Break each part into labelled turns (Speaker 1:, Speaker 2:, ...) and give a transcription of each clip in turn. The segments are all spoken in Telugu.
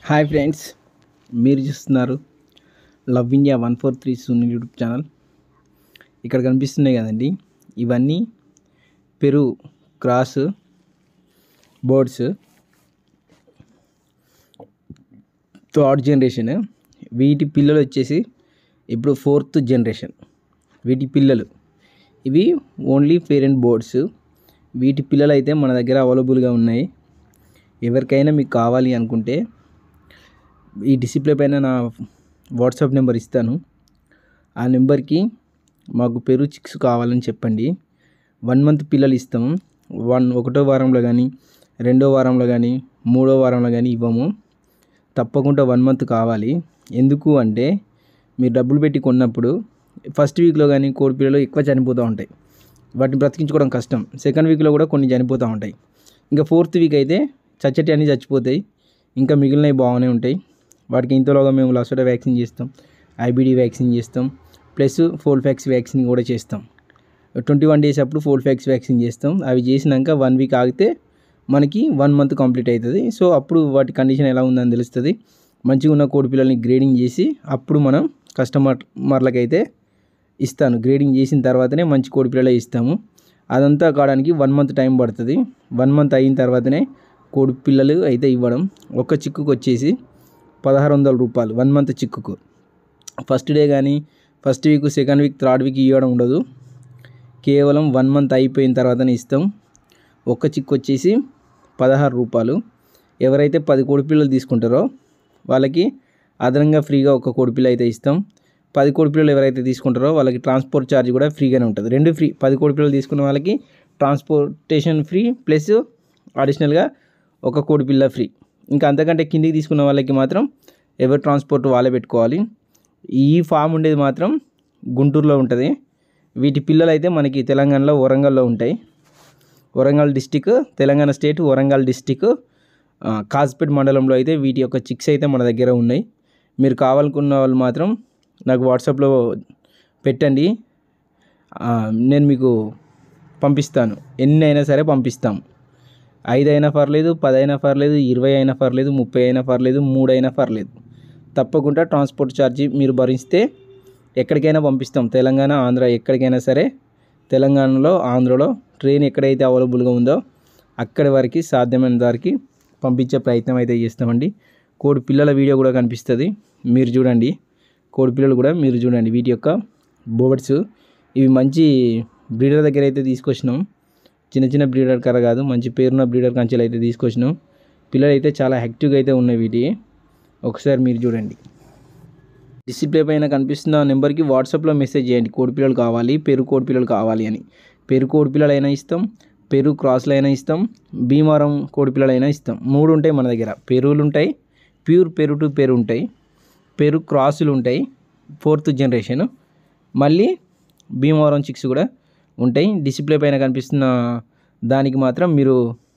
Speaker 1: హాయ్ ఫ్రెండ్స్ మీరు చూస్తున్నారు love India one four three Sunil YouTube channel ఇక్కడ కనిపిస్తున్నాయి కదండి ఇవన్నీ Peru cross birds third generation వీటి పిల్లలు వచ్చేసి ఇప్పుడు ఫోర్త్ జనరేషన్ వీటి పిల్లలు ఇవి ఓన్లీ పేరెంట్ బోర్డ్స్ వీటి పిల్లలు అయితే మన దగ్గర అవైలబుల్గా ఉన్నాయి ఎవరికైనా మీకు కావాలి అనుకుంటే ఈ డిస్ప్లే పైన నా వాట్సాప్ నెంబర్ ఇస్తాను ఆ నెంబర్కి మాకు పెరు చిక్స్ కావాలని చెప్పండి వన్ మంత్ పిల్లలు ఇస్తాము వన్ ఒకటో వారంలో కానీ రెండో వారంలో కానీ మూడో వారంలో కానీ ఇవ్వము తప్పకుండా వన్ మంత్ కావాలి ఎందుకు అంటే మీరు డబ్బులు పెట్టి కొన్నప్పుడు ఫస్ట్ వీక్లో కానీ కోడి పిల్లలు ఎక్కువ చనిపోతూ ఉంటాయి వాటిని బ్రతికించుకోవడం కష్టం సెకండ్ వీక్లో కూడా కొన్ని చనిపోతూ ఉంటాయి ఇంకా ఫోర్త్ వీక్ అయితే చచ్చటి అన్నీ చచ్చిపోతాయి ఇంకా మిగిలినవి బాగానే ఉంటాయి వాటికి ఇంతలోగా మేము లసోటా వ్యాక్సిన్ చేస్తాం ఐబిడి వ్యాక్సిన్ చేస్తాం ప్లస్ ఫోల్ ఫ్యాక్స్ వ్యాక్సిన్ కూడా చేస్తాం ట్వంటీ వన్ డేస్ అప్పుడు ఫోల్ ఫ్యాక్స్ వ్యాక్సిన్ చేస్తాం అవి చేసినాక వన్ వీక్ ఆగితే మనకి వన్ మంత్ కంప్లీట్ అవుతుంది సో అప్పుడు వాటి కండిషన్ ఎలా ఉందని తెలుస్తుంది మంచిగా ఉన్న కోడి పిల్లల్ని గ్రేడింగ్ చేసి అప్పుడు మనం కస్టమర్లకైతే ఇస్తాను గ్రేడింగ్ చేసిన తర్వాతనే మంచి కోడి పిల్లలే ఇస్తాము అదంతా కావడానికి వన్ మంత్ టైం పడుతుంది వన్ మంత్ అయిన తర్వాతనే కోడి పిల్లలు అయితే ఇవ్వడం ఒక్క చిక్కుకు వచ్చేసి పదహారు వందల రూపాయలు వన్ మంత్ చిక్కుకు ఫస్ట్ డే కానీ first week second week third week ఇవ్వడం ఉండదు కేవలం వన్ మంత్ అయిపోయిన తర్వాతనే ఇస్తాం ఒక్క చిక్కు వచ్చేసి పదహారు రూపాయలు ఎవరైతే పది కోడి పిల్లలు తీసుకుంటారో వాళ్ళకి అదనంగా ఫ్రీగా ఒక కోడి పిల్ల అయితే ఇస్తాం పది కోడి పిల్లలు ఎవరైతే తీసుకుంటారో వాళ్ళకి ట్రాన్స్పోర్ట్ ఛార్జ్ కూడా ఫ్రీగానే ఉంటుంది రెండు ఫ్రీ పది కోడి పిల్లలు తీసుకున్న వాళ్ళకి ట్రాన్స్పోర్టేషన్ ఫ్రీ ప్లస్ అడిషనల్గా ఒక కోడి పిల్ల ఫ్రీ ఇంకా అంతకంటే కిందికి తీసుకున్న వాళ్ళకి మాత్రం ఎవరి ట్రాన్స్పోర్ట్ వాళ్ళే పెట్టుకోవాలి ఈ ఫామ్ ఉండేది మాత్రం గుంటూరులో ఉంటుంది వీటి పిల్లలు అయితే మనకి తెలంగాణలో వరంగల్లో ఉంటాయి Warangal district Telangana state Warangal district Kazipet మండలంలో అయితే వీటి యొక్క చిక్స్ అయితే మన దగ్గర ఉన్నాయి మీరు కావాలనుకున్న వాళ్ళు మాత్రం నాకు వాట్సాప్లో పెట్టండి ఆ, నేను మీకు పంపిస్తాను ఎన్ని అయినా సరే పంపిస్తాం ఐదు అయినా పర్లేదు పది అయినా పర్లేదు ఇరవై అయినా పర్లేదు ముప్పై అయినా పర్లేదు మూడు అయినా పర్లేదు తప్పకుండా ట్రాన్స్పోర్ట్ ఛార్జీ మీరు భరిస్తే ఎక్కడికైనా పంపిస్తాం తెలంగాణ ఆంధ్ర ఎక్కడికైనా సరే తెలంగాణలో ఆంధ్రలో ట్రైన్ ఎక్కడైతే అవైలబుల్గా ఉందో అక్కడి వరకు సాధ్యమైన దారికి పంపించే ప్రయత్నం అయితే చేస్తామండి కోడి పిల్లల వీడియో కూడా కనిపిస్తుంది మీరు చూడండి కోడి పిల్లలు కూడా మీరు చూడండి వీటి యొక్క బోర్డ్స్ ఇవి మంచి బ్రీడర్ దగ్గర అయితే తీసుకొచ్చినాం చిన్న చిన్న బ్రీడర్ కర కాదు మంచి పేరున్న బ్రీడర్ కంచెలు అయితే తీసుకొచ్చినాం పిల్లలు అయితే చాలా యాక్టివ్గా అయితే ఉన్నాయి వీటి ఒకసారి మీరు చూడండి డిస్ప్లే పైన కనిపిస్తున్న నెంబర్కి వాట్సాప్లో మెసేజ్ చేయండి కోడి పిల్లలు కావాలి పెరు కోడి పిల్లలు కావాలి అని పెరు కోడి పిల్లలు అయినా ఇస్తాం పెరు క్రాస్లు అయినా ఇస్తాం భీమారం కోడి పిల్లలు అయినా ఇస్తాం మూడు ఉంటాయి మన దగ్గర పెరువులు ఉంటాయి ప్యూర్ పెరు టు పెరు ఉంటాయి పెరు క్రాసులు ఉంటాయి ఫోర్త్ జనరేషన్ మళ్ళీ భీమవరం చిక్స్ కూడా ఉంటాయి డిస్ప్లే పైన కనిపిస్తున్న దానికి మాత్రం మీరు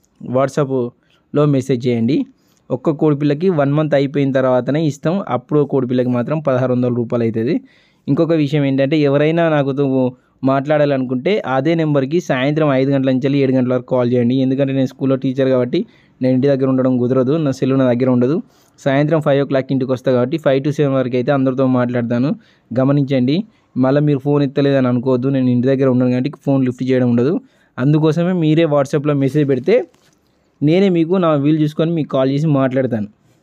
Speaker 1: వాట్సాప్లో మెసేజ్ చేయండి ఒక్క కోడిపిల్లకి వన్ మంత్ అయిపోయిన తర్వాతనే ఇస్తాం అప్పుడు కోడిపిల్లకి మాత్రం పదహారు వందల రూపాయలు అవుతుంది ఇంకొక విషయం ఏంటంటే ఎవరైనా నాకు తో- మాట్లాడాలనుకుంటే అదే నెంబర్కి సాయంత్రం ఐదు గంటల నుంచి ఏడు గంటల వరకు కాల్ చేయండి ఎందుకంటే నేను స్కూల్లో టీచర్ కాబట్టి నేను ఇంటి దగ్గర ఉండడం కుదరదు నా సెల్ నా దగ్గర ఉండదు సాయంత్రం ఫైవ్ ఓ క్లాక్ ఇంటికి వస్తా కాబట్టి ఫైవ్ టు సెవెన్ వరకు అయితే అందరితో మాట్లాడతాను గమనించండి మళ్ళీ మీరు ఫోన్ ఎత్తలేదని అనుకోవద్దు నేను ఇంటి దగ్గర ఉండను కాబట్టి ఫోన్ లిఫ్ట్ చేయడం ఉండదు అందుకోసమే మీరే వాట్సాప్లో మెసేజ్ పెడితే నేనే మీకు నా వీలు చూసుకొని మీకు కాల్ చేసి మాట్లాడతాను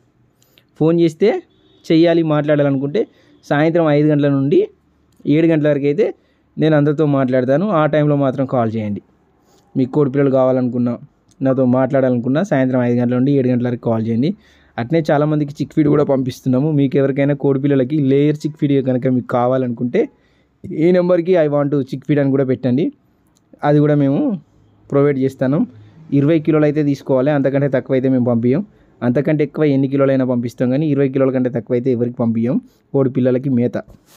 Speaker 1: ఫోన్ చేస్తే చెయ్యాలి మాట్లాడాలనుకుంటే సాయంత్రం ఐదు గంటల నుండి ఏడు గంటల వరకు అయితే నేను అందరితో మాట్లాడతాను ఆ టైంలో మాత్రం కాల్ చేయండి మీకు కోడి పిల్లలు కావాలనుకున్నా నాతో మాట్లాడాలనుకున్నా సాయంత్రం ఐదు గంటల నుండి ఏడు గంటల వరకు కాల్ చేయండి అట్నే చాలామందికి చిక్ ఫీడ్ కూడా పంపిస్తున్నాము మీకు ఎవరికైనా కోడి పిల్లలకి లేయర్ చిక్ ఫీడ్ కనుక మీకు కావాలనుకుంటే ఈ నెంబర్కి ఐ వాంట్ చిక్ ఫీడ్ అని కూడా పెట్టండి అది కూడా మేము ప్రొవైడ్ చేస్తాను ఇరవై కిలోలు అయితే తీసుకోవాలి అంతకంటే తక్కువ అయితే మేము పంపించాం అంతకంటే ఎక్కువ ఎన్ని కిలోలైనా పంపిస్తాం కానీ ఇరవై కిలోల కంటే తక్కువ అయితే ఎవరికి పంపించాం కోడి పిల్లలకి మేత